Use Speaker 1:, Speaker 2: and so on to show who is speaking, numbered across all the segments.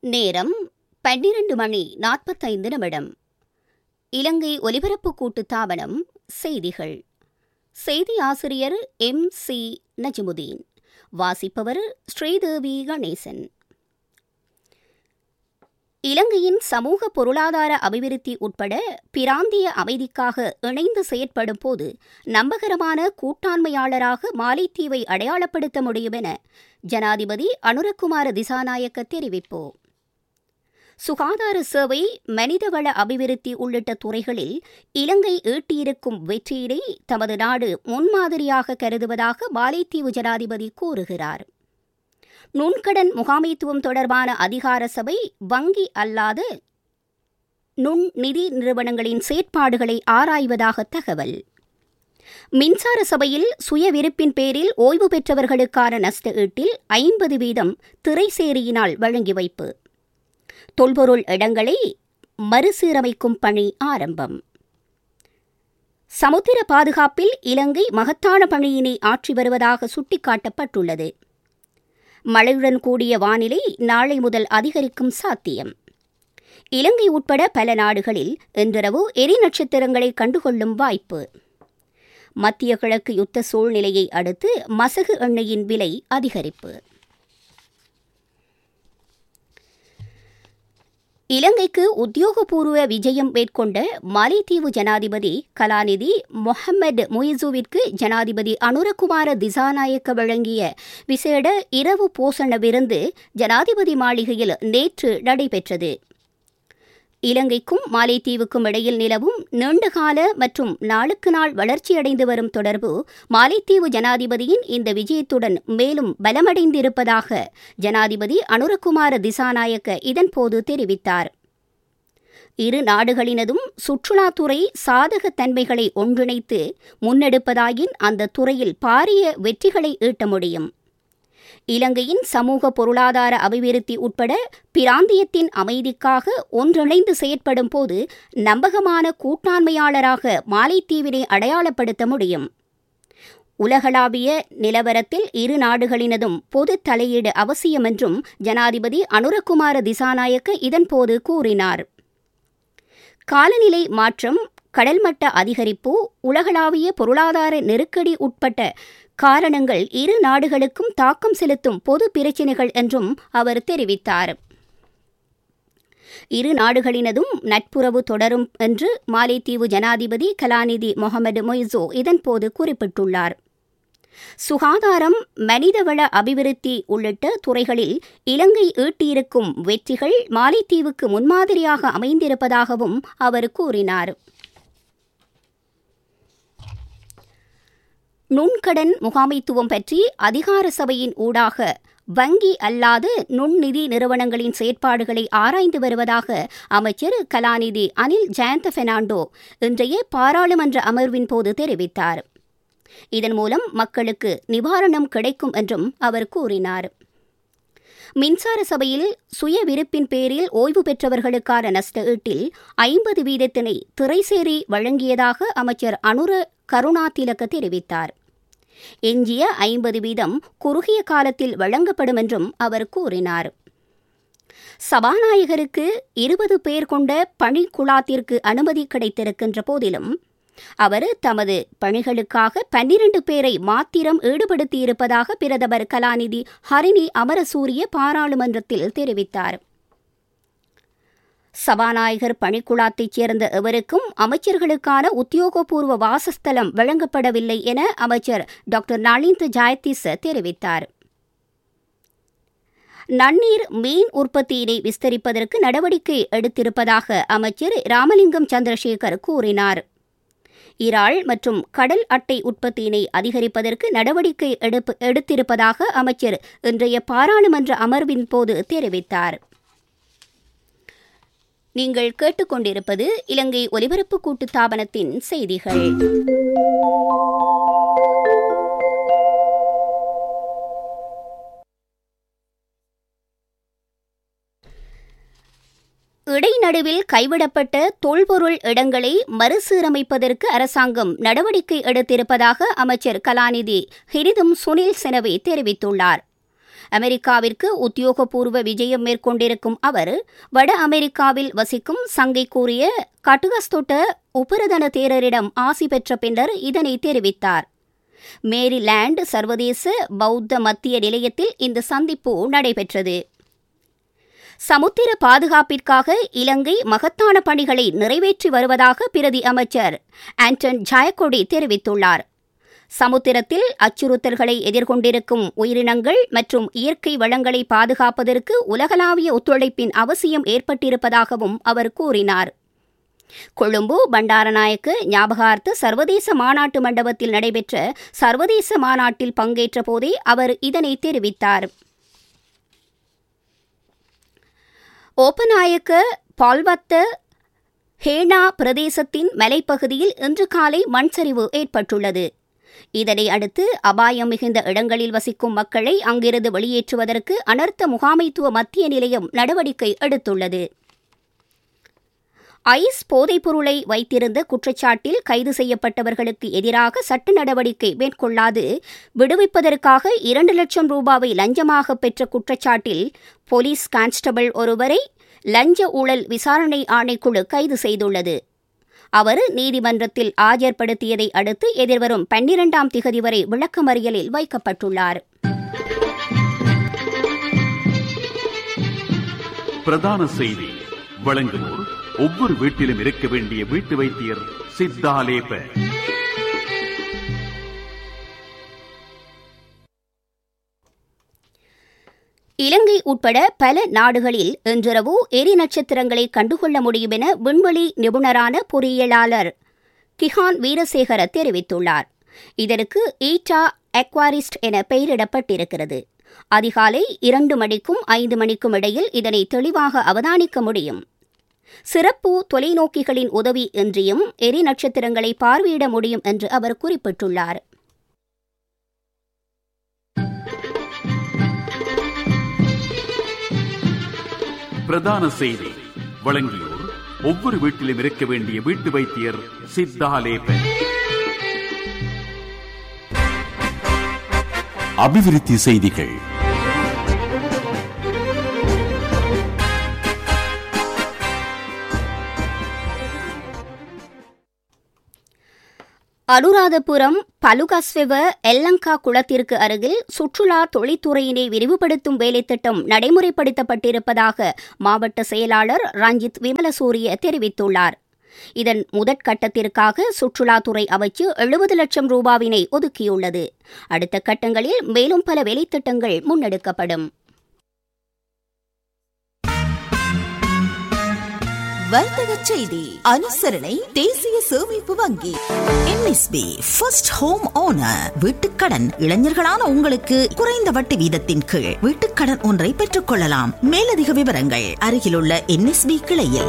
Speaker 1: நேரம் பன்னிரண்டு மணி நாற்பத்தைந்து நிமிடம் இலங்கை ஒலிபரப்பு கூட்டு தாபனம் செய்திகள் செய்தி ஆசிரியர் எம் சி நஜிமுதீன் வாசிப்பவர் ஸ்ரீதேவி கணேசன் இலங்கையின் சமூக பொருளாதார அபிவிருத்தி உட்பட பிராந்திய அமைதிக்காக இணைந்து செயற்படும் போது நம்பகரமான கூட்டாண்மையாளராக மாலைத்தீவை அடையாளப்படுத்த முடியும் என ஜனாதிபதி அனுரகுமார திசாநாயக்க தெரிவிப்பு சுகாதார சேவை மனிதவள அபிவிருத்தி உள்ளிட்ட துறைகளில் இலங்கை ஈட்டியிருக்கும் வெற்றியினை தமது நாடு முன்மாதிரியாக கருதுவதாக மாலைத்தீவு ஜனாதிபதி கூறுகிறார் நுண்கடன் முகாமைத்துவம் தொடர்பான அதிகார சபை வங்கி அல்லாத நுண் நிதி நிறுவனங்களின் செயற்பாடுகளை ஆராய்வதாக தகவல் மின்சார சபையில் சுய விருப்பின் பேரில் ஓய்வு பெற்றவர்களுக்கான நஷ்ட ஈட்டில் ஐம்பது வீதம் திரைசேரியினால் வழங்கி வைப்பு தொல்பொருள் இடங்களை மறுசீரமைக்கும் பணி ஆரம்பம் சமுத்திர பாதுகாப்பில் இலங்கை மகத்தான பணியினை ஆற்றி வருவதாக சுட்டிக்காட்டப்பட்டுள்ளது மழையுடன் கூடிய வானிலை நாளை முதல் அதிகரிக்கும் சாத்தியம் இலங்கை உட்பட பல நாடுகளில் இன்றிரவு எரி நட்சத்திரங்களை கண்டுகொள்ளும் வாய்ப்பு மத்திய கிழக்கு யுத்த சூழ்நிலையை அடுத்து மசகு எண்ணெயின் விலை அதிகரிப்பு இலங்கைக்கு உத்தியோகபூர்வ விஜயம் மேற்கொண்ட மாலைத்தீவு ஜனாதிபதி கலாநிதி மொஹம்மது முயிசுவிற்கு ஜனாதிபதி அனுரகுமார திசாநாயக்க வழங்கிய விசேட இரவு போசண விருந்து ஜனாதிபதி மாளிகையில் நேற்று நடைபெற்றது இலங்கைக்கும் மாலைத்தீவுக்கும் இடையில் நிலவும் நீண்டகால மற்றும் நாளுக்கு நாள் வளர்ச்சியடைந்து வரும் தொடர்பு மாலைத்தீவு ஜனாதிபதியின் இந்த விஜயத்துடன் மேலும் பலமடைந்திருப்பதாக ஜனாதிபதி அனுரகுமார திசாநாயக்க இதன்போது தெரிவித்தார் இரு நாடுகளினதும் சுற்றுலாத்துறை சாதக தன்மைகளை ஒன்றிணைத்து முன்னெடுப்பதாயின் அந்த துறையில் பாரிய வெற்றிகளை ஈட்ட முடியும் இலங்கையின் சமூக பொருளாதார அபிவிருத்தி உட்பட பிராந்தியத்தின் அமைதிக்காக ஒன்றிணைந்து செயற்படும் போது நம்பகமான கூட்டாண்மையாளராக மாலைத்தீவினை அடையாளப்படுத்த முடியும் உலகளாவிய நிலவரத்தில் இரு நாடுகளினதும் பொது தலையீடு அவசியம் என்றும் ஜனாதிபதி அனுரகுமார திசாநாயக்க இதன்போது கூறினார் காலநிலை மாற்றம் கடல்மட்ட அதிகரிப்பு உலகளாவிய பொருளாதார நெருக்கடி உட்பட்ட காரணங்கள் இரு நாடுகளுக்கும் தாக்கம் செலுத்தும் பொது பிரச்சினைகள் என்றும் அவர் தெரிவித்தார் இரு நாடுகளினதும் நட்புறவு தொடரும் என்று மாலைத்தீவு ஜனாதிபதி கலாநிதி முகமது மொய்சோ இதன்போது குறிப்பிட்டுள்ளார் சுகாதாரம் மனிதவள அபிவிருத்தி உள்ளிட்ட துறைகளில் இலங்கை ஈட்டியிருக்கும் வெற்றிகள் மாலைத்தீவுக்கு முன்மாதிரியாக அமைந்திருப்பதாகவும் அவர் கூறினார் நுண்கடன் முகாமைத்துவம் பற்றி அதிகார சபையின் ஊடாக வங்கி அல்லாத நுண்நிதி நிறுவனங்களின் செயற்பாடுகளை ஆராய்ந்து வருவதாக அமைச்சர் கலாநிதி அனில் ஜெயந்த பெர்னாண்டோ இன்றைய பாராளுமன்ற அமர்வின் போது தெரிவித்தார் இதன் மூலம் மக்களுக்கு நிவாரணம் கிடைக்கும் என்றும் அவர் கூறினார் மின்சார சபையில் சுய விருப்பின் பேரில் ஓய்வு பெற்றவர்களுக்கான நஷ்ட ஈட்டில் ஐம்பது வீதத்தினை திரைசேரி வழங்கியதாக அமைச்சர் அனுர கருணாதிலக்க தெரிவித்தார் எஞ்சிய ஐம்பது வீதம் குறுகிய காலத்தில் வழங்கப்படும் என்றும் அவர் கூறினார் சபாநாயகருக்கு இருபது பேர் கொண்ட பணிக்குழாத்திற்கு அனுமதி கிடைத்திருக்கின்ற போதிலும் அவர் தமது பணிகளுக்காக பன்னிரண்டு பேரை மாத்திரம் ஈடுபடுத்தியிருப்பதாக பிரதமர் கலாநிதி ஹரிணி அமரசூரிய பாராளுமன்றத்தில் தெரிவித்தார் சபாநாயகர் பணிக்குழாத்தைச் சேர்ந்த எவருக்கும் அமைச்சர்களுக்கான உத்தியோகபூர்வ வாசஸ்தலம் வழங்கப்படவில்லை என அமைச்சர் டாக்டர் நளிந்த் ஜாயதிஸ் தெரிவித்தார் நன்னீர் மீன் உற்பத்தியினை விஸ்தரிப்பதற்கு நடவடிக்கை எடுத்திருப்பதாக அமைச்சர் ராமலிங்கம் சந்திரசேகர் கூறினார் இறால் மற்றும் கடல் அட்டை உற்பத்தியினை அதிகரிப்பதற்கு நடவடிக்கை எடுத்திருப்பதாக அமைச்சர் இன்றைய பாராளுமன்ற அமர்வின் போது தெரிவித்தார் நீங்கள் கேட்டுக்கொண்டிருப்பது இலங்கை ஒலிபரப்பு கூட்டு தாபனத்தின் செய்திகள் இடைநடுவில் கைவிடப்பட்ட தொல்பொருள் இடங்களை மறுசீரமைப்பதற்கு அரசாங்கம் நடவடிக்கை எடுத்திருப்பதாக அமைச்சர் கலாநிதி ஹிரிதும் சுனில் செனவே தெரிவித்துள்ளார் அமெரிக்காவிற்கு உத்தியோகபூர்வ விஜயம் மேற்கொண்டிருக்கும் அவர் வட அமெரிக்காவில் வசிக்கும் சங்கை கூறிய கட்டுகஸ்தொட்ட உபரதன தேரரிடம் ஆசி பெற்ற பின்னர் இதனை தெரிவித்தார் மேரிலாண்ட் சர்வதேச பௌத்த மத்திய நிலையத்தில் இந்த சந்திப்பு நடைபெற்றது சமுத்திர பாதுகாப்பிற்காக இலங்கை மகத்தான பணிகளை நிறைவேற்றி வருவதாக பிரதி அமைச்சர் ஆண்டன் ஜாயக்கொடி தெரிவித்துள்ளார் சமுத்திரத்தில் அச்சுறுத்தல்களை எதிர்கொண்டிருக்கும் உயிரினங்கள் மற்றும் இயற்கை வளங்களை பாதுகாப்பதற்கு உலகளாவிய ஒத்துழைப்பின் அவசியம் ஏற்பட்டிருப்பதாகவும் அவர் கூறினார் கொழும்பு பண்டாரநாயக்கு ஞாபகார்த்த சர்வதேச மாநாட்டு மண்டபத்தில் நடைபெற்ற சர்வதேச மாநாட்டில் பங்கேற்ற போதே அவர் இதனை தெரிவித்தார் ஓப்பநாயக்க பால்வத்த ஹேனா பிரதேசத்தின் மலைப்பகுதியில் இன்று காலை மண் சரிவு ஏற்பட்டுள்ளது இதனை அடுத்து அபாயம் மிகுந்த இடங்களில் வசிக்கும் மக்களை அங்கிருந்து வெளியேற்றுவதற்கு அனர்த்த முகாமைத்துவ மத்திய நிலையம் நடவடிக்கை எடுத்துள்ளது ஐஸ் போதைப்பொருளை வைத்திருந்த குற்றச்சாட்டில் கைது செய்யப்பட்டவர்களுக்கு எதிராக சட்ட நடவடிக்கை மேற்கொள்ளாது விடுவிப்பதற்காக இரண்டு லட்சம் ரூபாவை லஞ்சமாக பெற்ற குற்றச்சாட்டில் போலீஸ் கான்ஸ்டபிள் ஒருவரை லஞ்ச ஊழல் விசாரணை ஆணைக்குழு கைது செய்துள்ளது அவர் நீதிமன்றத்தில் ஆஜர்படுத்தியதை அடுத்து எதிர்வரும் பன்னிரண்டாம் திகதி வரை விளக்கமறியலில் வைக்கப்பட்டுள்ளார்
Speaker 2: பிரதான செய்தி வழங்குவோர் ஒவ்வொரு வீட்டிலும் இருக்க வேண்டிய வீட்டு வைத்தியர் சித்தாலேப
Speaker 1: இலங்கை உட்பட பல நாடுகளில் இன்றிரவு எரி நட்சத்திரங்களை கண்டுகொள்ள முடியும் என விண்வெளி நிபுணரான பொறியியலாளர் கிஹான் வீரசேகர தெரிவித்துள்ளார் இதற்கு ஈட்டா அக்வாரிஸ்ட் என பெயரிடப்பட்டிருக்கிறது அதிகாலை இரண்டு மணிக்கும் ஐந்து மணிக்கும் இடையில் இதனை தெளிவாக அவதானிக்க முடியும் சிறப்பு தொலைநோக்கிகளின் உதவி இன்றியும் எரி நட்சத்திரங்களை பார்வையிட முடியும் என்று அவர் குறிப்பிட்டுள்ளார்
Speaker 2: பிரதான செய்தி வழங்கியோர் ஒவ்வொரு வீட்டிலும் இருக்க வேண்டிய வீட்டு வைத்தியர் சித்தாலேப அபிவிருத்தி செய்திகள்
Speaker 1: அனுராதபுரம் பலுகஸ்வெவ எல்லங்கா குளத்திற்கு அருகில் சுற்றுலா தொழில்துறையினை விரிவுபடுத்தும் வேலைத்திட்டம் நடைமுறைப்படுத்தப்பட்டிருப்பதாக மாவட்ட செயலாளர் ரஞ்சித் விமலசூரிய தெரிவித்துள்ளார் இதன் முதற்கட்டத்திற்காக சுற்றுலாத்துறை அமைச்சு எழுபது லட்சம் ரூபாவினை ஒதுக்கியுள்ளது அடுத்த கட்டங்களில் மேலும் பல வேலைத்திட்டங்கள் முன்னெடுக்கப்படும்
Speaker 3: வர்த்தக செய்தி அனுசரணை தேசிய சேமிப்பு வங்கி என்எஸ்பி ஃபர்ஸ்ட் ஹோம் ஓனர் வீட்டுக்கடன் இளைஞர்களான உங்களுக்கு குறைந்த வட்டி வீதத்தின் கீழ் வீட்டுக்கடன் ஒன்றை பெற்றுக் கொள்ளலாம் மேலதிக விவரங்கள் அருகிலுள்ள என்எஸ்பி கிளையில்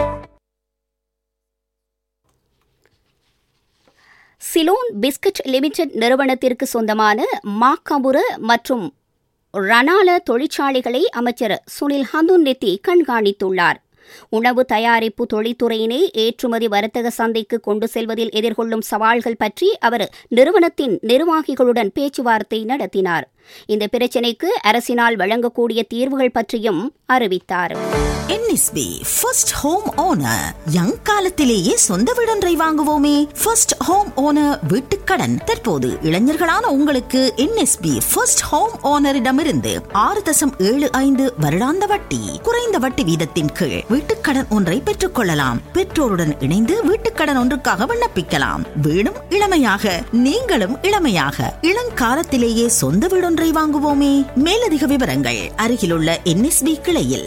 Speaker 1: சிலோன் பிஸ்கட் லிமிடெட் நிறுவனத்திற்கு சொந்தமான மாக்கபுர மற்றும் ரணால தொழிற்சாலைகளை அமைச்சர் சுனில் ஹந்துன்னித்தி கண்காணித்துள்ளார் உணவு தயாரிப்பு தொழில்துறையினை ஏற்றுமதி வர்த்தக சந்தைக்கு கொண்டு செல்வதில் எதிர்கொள்ளும் சவால்கள் பற்றி அவர் நிறுவனத்தின் நிர்வாகிகளுடன் பேச்சுவார்த்தை நடத்தினார் இந்த பிரச்சினைக்கு அரசினால் வழங்கக்கூடிய தீர்வுகள் பற்றியும் அறிவித்தார்
Speaker 3: NSB first home owner young காலத்திலேயே சொந்த வீடொன்றை வாங்குவோமே ஃபர்ஸ்ட் ஹோம் ஓனர் வீட்டுக்கடன் தற்போது இளைஞர்களான உங்களுக்கு என்எஸ்பி ஃபர்ஸ்ட் ஹோம் ஓனரிடமிருந்து ஆறு தசம் ஏழு ஐந்து வருடாந்த வட்டி குறைந்த வட்டி வீதத்தின் கீழ் வீட்டுக்கடன் ஒன்றை பெற்றுக் கொள்ளலாம் பெற்றோருடன் இணைந்து வீட்டுக்கடன் ஒன்றுக்காக விண்ணப்பிக்கலாம் வீடும் இளமையாக நீங்களும் இளமையாக இளங்காலத்திலேயே சொந்த வீடொன்றை வாங்குவோமே மேலதிக விவரங்கள் அருகிலுள்ள என்எஸ்பி கிளையில்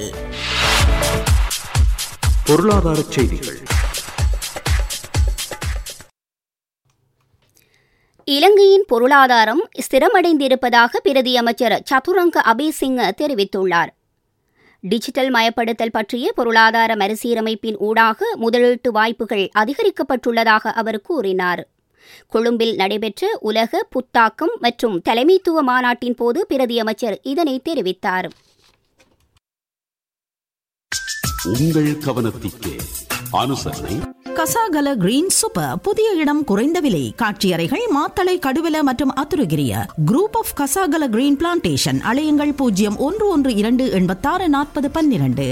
Speaker 2: பொருளாதார செய்திகள்
Speaker 1: இலங்கையின் பொருளாதாரம் ஸ்திரமடைந்திருப்பதாக பிரதி அமைச்சர் சதுரங்க அபேசிங்க தெரிவித்துள்ளார் டிஜிட்டல் மயப்படுத்தல் பற்றிய பொருளாதார மறுசீரமைப்பின் ஊடாக முதலீட்டு வாய்ப்புகள் அதிகரிக்கப்பட்டுள்ளதாக அவர் கூறினார் கொழும்பில் நடைபெற்ற உலக புத்தாக்கம் மற்றும் தலைமைத்துவ மாநாட்டின் போது பிரதி அமைச்சர் இதனை தெரிவித்தார்
Speaker 2: உங்கள் கவனத்திற்கு அனுசரணை
Speaker 3: கசாகல கிரீன் சூப்பர் புதிய இடம் குறைந்த விலை காட்சியறைகள் மாத்தளை கடுவல மற்றும் Athurugiriya group of Kasagala green plantation அலையுங்கள் பூஜ்ஜியம் ஒன்று ஒன்று இரண்டு எண்பத்தாறு நாற்பது பன்னிரண்டு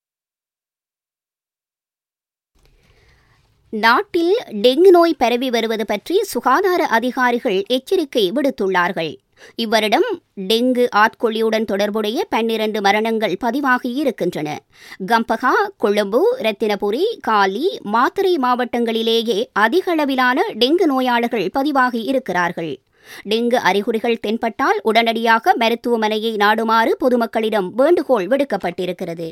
Speaker 1: நாட்டில் டெங்கு நோய் பரவி வருவது பற்றி சுகாதார அதிகாரிகள் எச்சரிக்கை விடுத்துள்ளார்கள் இவ்வருடம் டெங்கு ஆட்கொள்ளியுடன் தொடர்புடைய பன்னிரண்டு மரணங்கள் பதிவாகி இருக்கின்றன கம்பகா கொழும்பு ரத்தினபுரி காலி மாத்தறை மாவட்டங்களிலேயே அதிக அளவிலான டெங்கு நோயாளர்கள் பதிவாகி இருக்கிறார்கள் டெங்கு அறிகுறிகள் தென்பட்டால் உடனடியாக மருத்துவமனையை நாடுமாறு பொதுமக்களிடம் வேண்டுகோள் விடுக்கப்பட்டிருக்கிறது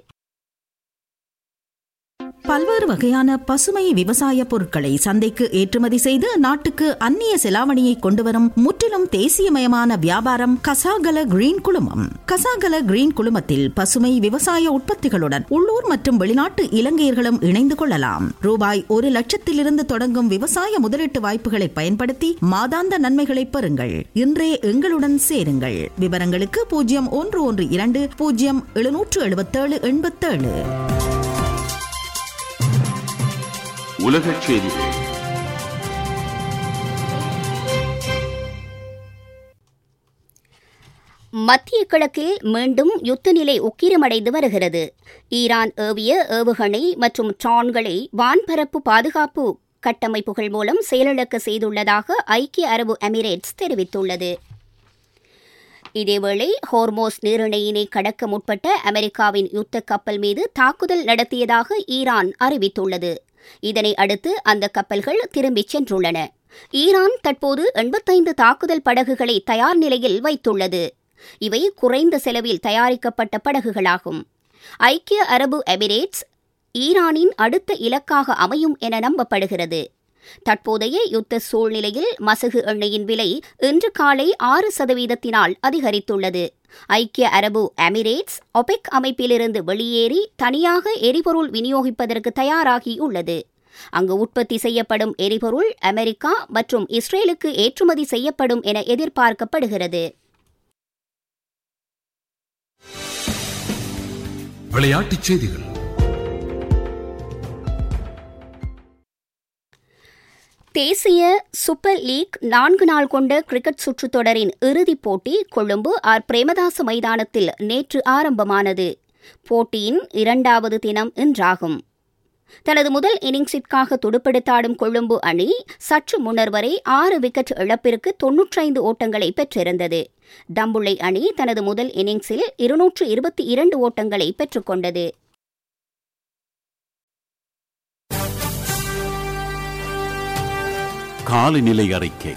Speaker 3: பல்வேறு வகையான பசுமை விவசாய பொருட்களை சந்தைக்கு ஏற்றுமதி செய்து நாட்டுக்கு அந்நிய செலாவணியை கொண்டுவரும் முற்றிலும் தேசியமயமான வியாபாரம் கசாகல கிரீன் குழுமம் கசாகல கிரீன் குழுமத்தில் பசுமை விவசாய உற்பத்திகளுடன் உள்ளூர் மற்றும் வெளிநாட்டு இலங்கையர்களும் இணைந்து கொள்ளலாம் ரூபாய் ஒரு லட்சத்திலிருந்து தொடங்கும் விவசாய முதலீட்டு வாய்ப்புகளை பயன்படுத்தி மாதாந்த நன்மைகளை பெறுங்கள் இன்றே எங்களுடன் சேருங்கள் விவரங்களுக்கு பூஜ்ஜியம் ஒன்று ஒன்று இரண்டு பூஜ்ஜியம் எழுநூற்று எழுபத்தேழு எண்பத்தேழு
Speaker 2: உலகச் செய்திகள்
Speaker 1: மத்திய கிழக்கில் மீண்டும் யுத்த நிலை உக்கிரமடைந்து வருகிறது ஈரான் ஏவிய ஏவுகணை மற்றும் ட்ரான்களை வான்பரப்பு பாதுகாப்பு கட்டமைப்புகள் மூலம் செயலிழக்க செய்துள்ளதாக ஐக்கிய அரபு எமிரேட்ஸ் தெரிவித்துள்ளது இதேவேளை ஹோர்மோஸ் நீரிணையினை கடக்க முற்பட்ட அமெரிக்காவின் யுத்த கப்பல் மீது தாக்குதல் நடத்தியதாக ஈரான் அறிவித்துள்ளது இதனை அடுத்து அந்த கப்பல்கள் திரும்பிச் சென்றுள்ளன ஈரான் தற்போது எண்பத்தைந்து தாக்குதல் படகுகளை தயார் நிலையில் வைத்துள்ளது இவை குறைந்த செலவில் தயாரிக்கப்பட்ட படகுகளாகும் ஐக்கிய அரபு எமிரேட்ஸ் ஈரானின் அடுத்த இலக்காக அமையும் என நம்பப்படுகிறது தற்போதைய யுத்த சூழ்நிலையில் மசகு எண்ணெயின் விலை இன்று காலை ஆறு சதவீதத்தினால் அதிகரித்துள்ளது ஐக்கிய அரபு எமிரேட்ஸ் ஒபெக் அமைப்பிலிருந்து வெளியேறி தனியாக எரிபொருள் விநியோகிப்பதற்கு தயாராகியுள்ளது அங்கு உற்பத்தி செய்யப்படும் எரிபொருள் அமெரிக்கா மற்றும் இஸ்ரேலுக்கு ஏற்றுமதி செய்யப்படும் என எதிர்பார்க்கப்படுகிறது
Speaker 4: விளையாட்டுச் செய்திகள்
Speaker 1: தேசிய சூப்பர் லீக் நான்கு நாள் கொண்ட கிரிக்கெட் சுற்றுத் தொடரின் இறுதிப் போட்டி கொழும்பு ஆர் பிரேமதாச மைதானத்தில் நேற்று ஆரம்பமானது போட்டியின் இரண்டாவது தினம் இன்றாகும் தனது முதல் இன்னிங்ஸிற்காக துடுப்பெடுத்தாடும் கொழும்பு அணி சற்று முன்னர் வரை ஆறு விக்கெட் இழப்பிற்கு தொன்னூற்றைந்து ஓட்டங்களை பெற்றிருந்தது தம்புள்ளை அணி தனது முதல் இன்னிங்ஸில் இருநூற்று இருபத்தி இரண்டு ஓட்டங்களை பெற்றுக்கொண்டது
Speaker 2: காலநிலை அறிக்கை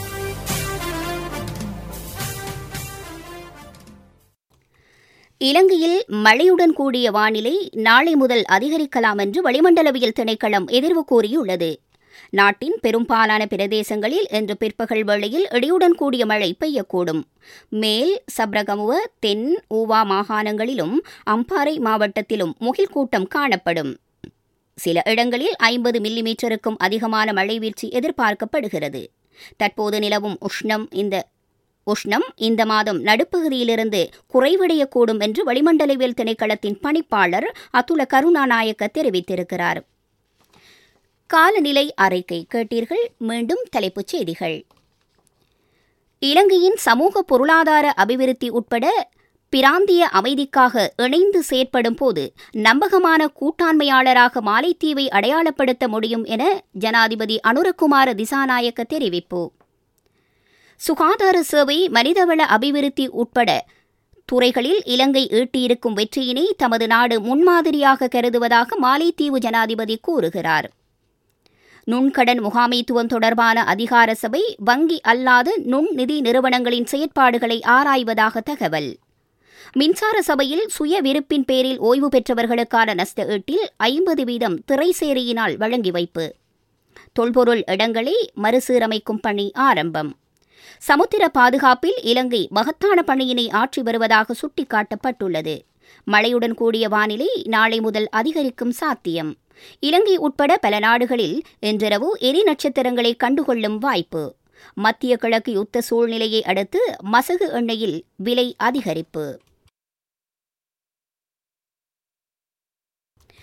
Speaker 1: இலங்கையில் மழையுடன் கூடிய வானிலை நாளை முதல் அதிகரிக்கலாம் என்று வளிமண்டலவியல் திணைக்களம் எதிர்வு கூறியுள்ளது நாட்டின் பெரும்பாலான பிரதேசங்களில் இன்று பிற்பகல் வேளையில் இடியுடன் கூடிய மழை பெய்யக்கூடும் மேல் சப்ரகமுவ தென் ஊவா மாகாணங்களிலும் அம்பாறை மாவட்டத்திலும் முகில் கூட்டம் காணப்படும் சில இடங்களில் ஐம்பது மில்லிமீட்டருக்கும் அதிகமான மழை வீழ்ச்சி எதிர்பார்க்கப்படுகிறது தற்போது நிலவும் உஷ்ணம் இந்த உஷ்ணம் இந்த மாதம் நடுப்பகுதியிலிருந்து குறைவடையக்கூடும் என்று வளிமண்டலவியல் திணைக்களத்தின் பணிப்பாளர் அதுல கருணாநாயக்க தெரிவித்திருக்கிறார் காலநிலை அறிக்கை கேட்டீர்கள் மீண்டும் தலைப்புச் செய்திகள் இலங்கையின் சமூக பொருளாதார அபிவிருத்தி உட்பட பிராந்திய அமைதிக்காக இணைந்து செயற்படும் போது நம்பகமான கூட்டாண்மையாளராக மாலைத்தீவை அடையாளப்படுத்த முடியும் என ஜனாதிபதி அனுரகுமார திசாநாயக்க தெரிவிப்பு சுகாதார சேவை மனிதவள அபிவிருத்தி உட்பட துறைகளில் இலங்கை ஈட்டியிருக்கும் வெற்றியினை தமது நாடு முன்மாதிரியாக கருதுவதாக மாலைத்தீவு ஜனாதிபதி கூறுகிறார் நுண்கடன் முகாமைத்துவம் தொடர்பான அதிகார சபை வங்கி அல்லாத நுண்நிதி நிறுவனங்களின் செயற்பாடுகளை ஆராய்வதாக தகவல் மின்சார சபையில் சுய விருப்பின் பேரில் ஓய்வு பெற்றவர்களுக்கான நஷ்ட ஈட்டில் ஐம்பது வீதம் திரைசேரியினால் வழங்கி வைப்பு தொல்பொருள் இடங்களை மறுசீரமைக்கும் பணி ஆரம்பம் சமுத்திர பாதுகாப்பில் இலங்கை மகத்தான பணியினை ஆற்றி வருவதாக சுட்டிக்காட்டப்பட்டுள்ளது மழையுடன் கூடிய வானிலை நாளை முதல் அதிகரிக்கும் சாத்தியம் இலங்கை உட்பட பல நாடுகளில் இன்றிரவு எரி நட்சத்திரங்களை கண்டுகொள்ளும் வாய்ப்பு மத்திய கிழக்கு யுத்த சூழ்நிலையை அடுத்து மசகு எண்ணெயில் விலை அதிகரிப்பு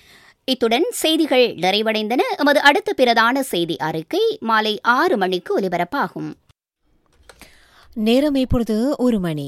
Speaker 1: இத்துடன் செய்திகள் நிறைவடைந்தன எமது அடுத்த பிரதான செய்தி அறிக்கை மாலை ஆறு மணிக்கு ஒலிபரப்பாகும்
Speaker 5: நேரம் இப்பொழுது ஒரு மணி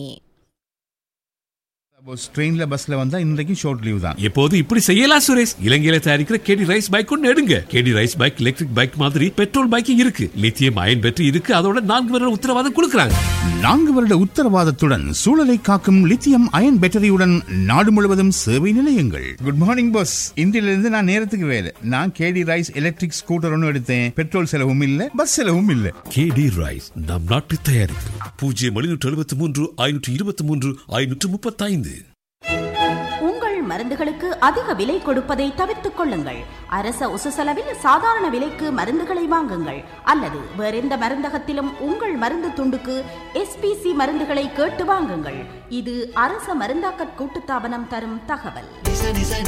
Speaker 6: ட்ரெயின்ல பஸ்ல வந்தா இன்றைக்கு ஷார்ட் லீவ் தான்
Speaker 4: எப்போது இப்படி செய்யலாம் சுரேஷ் இலங்கையில தயாரிக்கிற கேடி ரைஸ் பைக் ஒன்று எடுங்க KD rise bike electric bike மாதிரி பெட்ரோல் பைக்கும் இருக்கு லித்தியம் அயன் பேட்டரி இருக்கு அதோட நான்கு வருட உத்தரவாதம் கொடுக்கறாங்க
Speaker 6: நான்கு வருட உத்தரவாதத்துடன் சூழலை காக்கும் லித்தியம் அயன் பேட்டரியுடன் நாடு முழுவதும் சேவை நிலையங்கள் குட் மார்னிங் பாஸ் இன்றிலிருந்து நான் நேரத்துக்கு வேலை நான் கேடி ரைஸ் எலக்ட்ரிக் ஸ்கூட்டர் ஒன்று எடுத்தேன் பெட்ரோல் செலவும் இல்ல பஸ் செலவும் இல்ல
Speaker 4: கேடி ரைஸ் நம் நாட்டு தயாரிப்பு பூஜ்ஜியம் எழுநூற்று எழுபத்தி மூன்று ஐநூற்று இருபத்தி மூன்று ஐநூற்று முப்பத்தைந்து
Speaker 7: உங்கள் மருந்துகளுக்கு அதிக விலை கொடுப்பதை தவிர்த்துக் கொள்ளுங்கள் அரச உசுசெலவில் சாதாரண விலைக்கு மருந்துகளை வாங்குங்கள் அல்லது வேறெந்த மருந்தகத்திலும் உங்கள் மருந்து துண்டுக்கு எஸ்பிசி மருந்துகளை கேட்டு வாங்குங்கள் இது அரச மருந்தாக்கற் கூட்டுத்தாபனம் தரும் தகவல்